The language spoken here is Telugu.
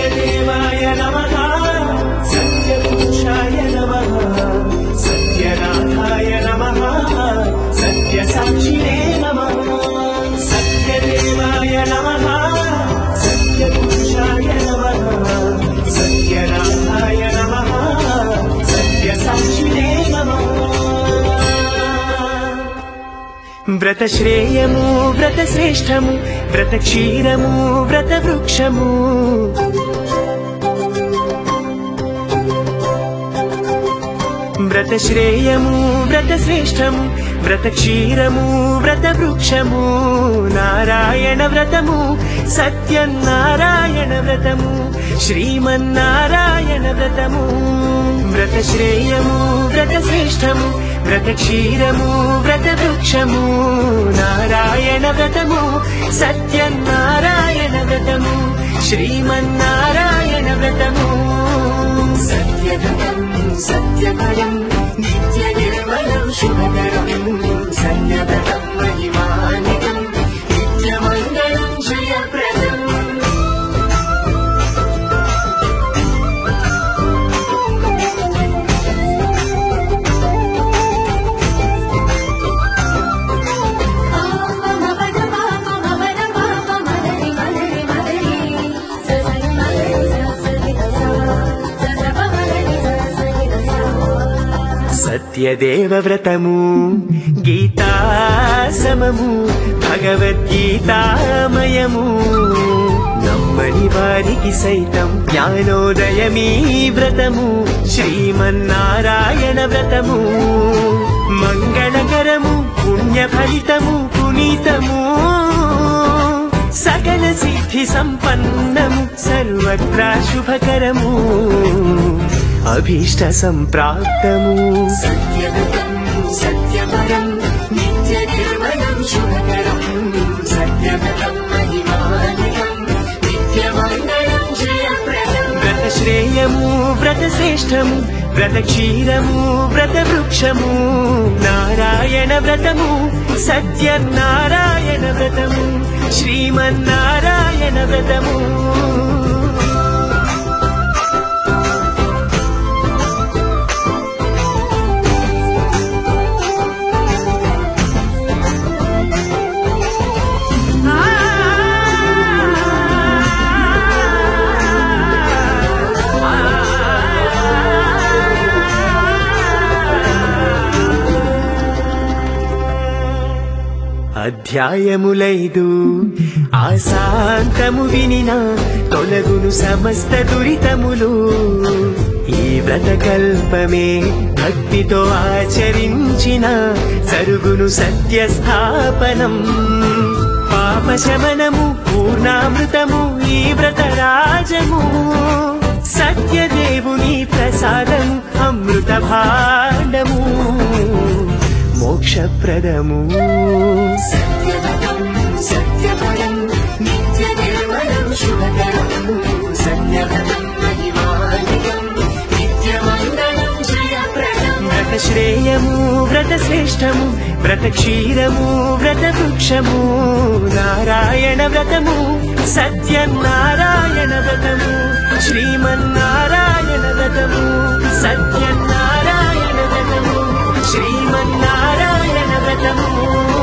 సత్యదేవాయ నమ సత్యపురుషాయ నమ సత్యనాథాయ నమ సత్యసాక్షిణే నమ సత్యదేవాయ నమ సత్యపురుషాయ నమ సత్యనాథాయ నమ సత్యసాక్షిణే నమ వ్రత శ్రేయము వ్రత శ్రేష్టము వ్రత క్షీరము వ్రత వృక్షము వ్రత శ్రేయము వ్రత శ్రేష్టము వ్రత క్షీరము వ్రత వృక్షము నారాయణ వ్రతము సత్యనారాయణ వ్రతము శ్రీమన్నారాయణ వ్రతము వ్రత శ్రేయము వ్రత శ్రేష్టము వ్రత క్షీరము వ్రత వృక్షము నారాయణ వ్రతము సత్యనారాయణ వ్రతము శ్రీమన్నారాయణ వ్రతము సత్యవ్రతం సత్యపరం నిత్య నిర్మలం శుభకరం సన్యవ్రతం మహిమానికం నిత్యమంగళం జయప్రదం సత్యదేవ వ్రతము గీతా సమము భగవద్గీతామయము నమ్మని వారికి సైతం జ్ఞానోదయమీ వ్రతము శ్రీమన్నారాయణ వ్రతము మంగళకరము పుణ్య ఫలితము పునీతము సకల సిద్ధి సంపన్నము సర్వత్రా శుభకరము అభీష్ట సంప్రాప్తము సత్యవ్రతం సత్యపరం నిత్య నిర్మలం శుభకరం సత్యవ్రతం మహిమానికం నిత్యమంగళం జయప్రదం వ్రత శ్రేయము వ్రత శ్రేష్టము వ్రత క్షీరము వ్రత వృక్షము నారాయణ వ్రతము సత్యనారాయణ వ్రతము శ్రీమన్నారాయణ వ్రతము అధ్యాయములైదు ఆశాంతము వినిన తొలగును సమస్త దురితములు ఈ వ్రతకల్పమే భక్తితో ఆచరించిన సరుగును సత్యస్థాపనం పాపశమనము పూర్ణామృతము ఈ వ్రతరాజము సత్యదేవుని ప్రసాదం అమృత భాండము మోక్షప్రదము సత్యవతం సత్యపరం నిత్య నిర్మలం శుభకరం సత్యవతం మహిమానికం నిత్యమంగళం జయప్రదం వ్రత శ్రేయము వ్రత శ్రేష్టము వ్రత క్షీరము వ్రత వృక్షము నారాయణ వ్రతము సత్యనారాయణ వ్రతము శ్రీమన్నారాయణ వ్రతము సత్యనారాయణ వ్రతము శ్రీమన్నారాయణ వ్రతము